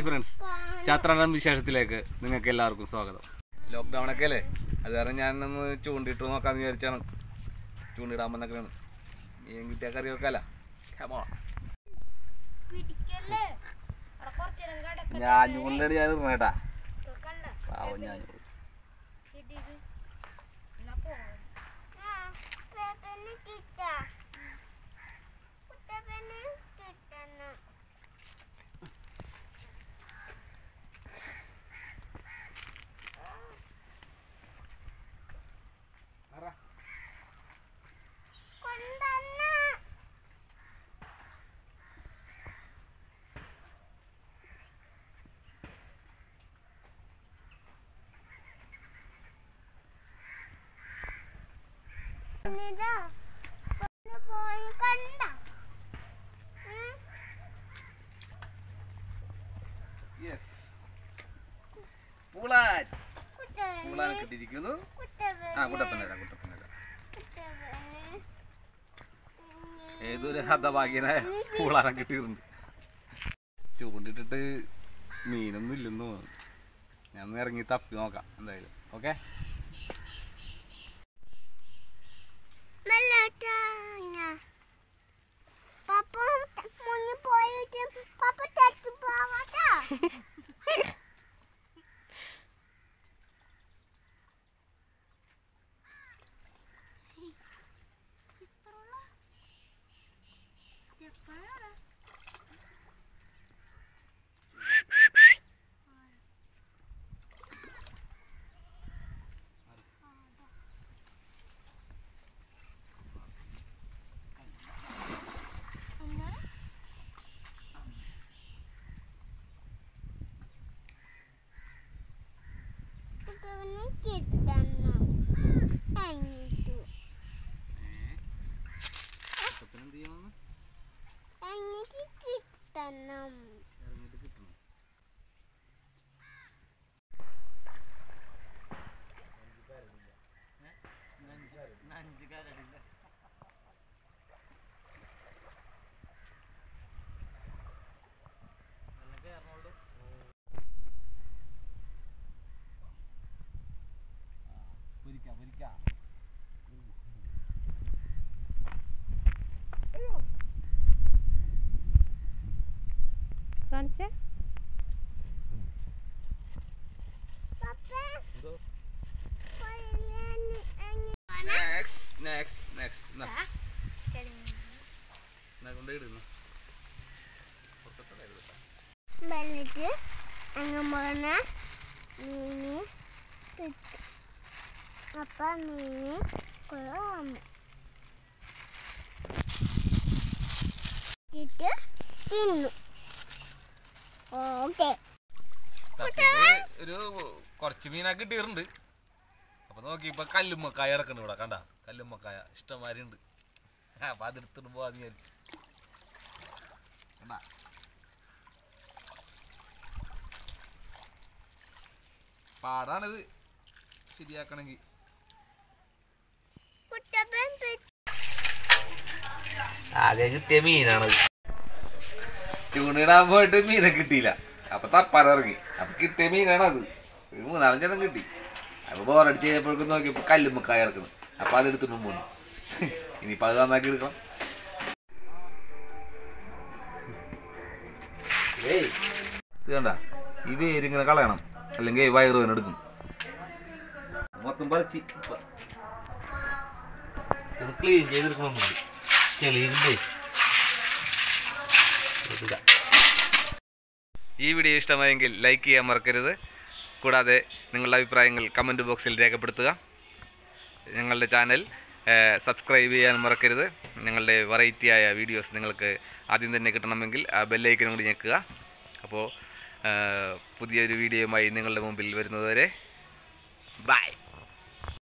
Hi friends ചാത്രാടൻ വിശേഷത്തിലേക്ക് നിങ്ങൾക്ക് എല്ലാവർക്കും സ്വാഗതം ലോക്ക്ഡൗൺ ഒക്കെ അല്ലേ അത് കാരണം ഞാൻ ഒന്ന് ചൂണ്ടിട്ട് നോക്കാന്ന് വിചാരിച്ചാണ് ചൂണ്ടിടാൻ വന്നൊക്കെയാണ് മീൻ കിട്ടിയ കറി വെക്കാല പിടിക്കല്ലേ അവിടെ കുറച്ചേരം കിടക്കട്ടെ. ഞാൻ ചൂണ്ടിട്ട് ഞാൻ ഇറങ്ങേട്ടാ കണ്ട പാവം ഞാൻ കിട്ടിയത് എന്നാ പോവാം പോയി കണ്ട യെസ് പൂളാൻ പൂളാൻ കിട്ടിയിരിക്കുന്നു ആ കുട്ടപ്പനല്ല കുട്ടപ്പനല്ല ഏതൊരു ഹതഭാഗ്യനായ പൂളാനം കിട്ടിയിട്ടുണ്ട് ചൂണ്ടിട്ടിട്ട് മീനൊന്നും ഇല്ലെന്ന് തോന്നുന്നു ഞാൻ ഒന്ന് ഇറങ്ങി തപ്പി നോക്കാം എന്തായാലും ഓക്കെ പപ്പ മുന്നിൽ പോയിട്ട് പപ്പ തട്ടി പോവാട്ടാ കുട്ടവനെ കിട്ടണം എന്നിട്ട് എന്നിട്ട് കിട്ടണം കാണിച്ചേ പപ്പ നെക്സ്റ്റ് നെക്സ്റ്റ് നെക്സ്റ്റ് എന്നാ കൊണ്ടിടുന്നു വെള്ളിട്ട് അങ്ങ് പറഞ്ഞ മീന് കിട്ടും അപ്പ മീന് കുറെ വന്നു ഇട്ട് തിന്നു ഓക്കെ ഒരു കുറച്ച് മീനൊക്കെ കിട്ടിയിട്ടുണ്ട് അപ്പൊ നോക്കി ഇപ്പൊ കല്ലുമ്മക്കായ കിടക്കുന്നുണ്ട് ഇവിടെ കണ്ട കല്ലുമ്മക്കായ ഇഷ്ടംമാതിരി ഉണ്ട് അപ്പൊ അതെടുത്തിട്ട് പോവാന്ന് വിചാരിച്ചു കണ്ടാ? പാടാണിത് ശരിയാക്കണമെങ്കിൽ കുട്ടപ്പൻ ആകെ കിട്ടിയ മീനാണത് ചൂണ്ടിടാൻ പോയിട്ട് മീനെ കിട്ടിയില്ല അപ്പൊ തപ്പാൻ ഇറങ്ങി അപ്പൊ കിട്ടിയ മീനാണത് ഒരു മൂന്നാലഞ്ചെണ്ണം കിട്ടി അപ്പൊ ബോറടിച്ച് കഴിഞ്ഞപ്പോഴേക്കും നോക്കിയപ്പോ കല്ലുമ്മക്കായ ഇറക്കുന്നു അപ്പൊ അതെടുത്തിട്ട് പോന്നു ഇനിയിപ്പൊ അത് നന്നാക്കി എടുക്കണം ഇത് കണ്ട ഈ വേരിങ്ങനെ കളയണം അല്ലെങ്കിൽ വയറ് വേന എടുക്കും മൊത്തം പറിച്ച് ക്ലീൻ ചെയ്തെടുക്കണമെന്നുണ്ട് ചെളിയുണ്ടേ ഈ വീഡിയോ ഇഷ്ടമായെങ്കിൽ ലൈക്ക് ചെയ്യാൻ മറക്കരുത് കൂടാതെ നിങ്ങളുടെ അഭിപ്രായങ്ങൾ കമൻറ്റ് ബോക്സിൽ രേഖപ്പെടുത്തുക ഞങ്ങളുടെ ചാനൽ സബ്സ്ക്രൈബ് ചെയ്യാൻ മറക്കരുത് ഞങ്ങളുടെ വെറൈറ്റി ആയ വീഡിയോസ് നിങ്ങൾക്ക് ആദ്യം തന്നെ കിട്ടണമെങ്കിൽ ആ ബെല്ലൈക്കനും കൂടി ഞെക്കുക അപ്പോൾ പുതിയൊരു വീഡിയോയുമായി നിങ്ങളുടെ മുമ്പിൽ വരുന്നതുവരെ ബൈ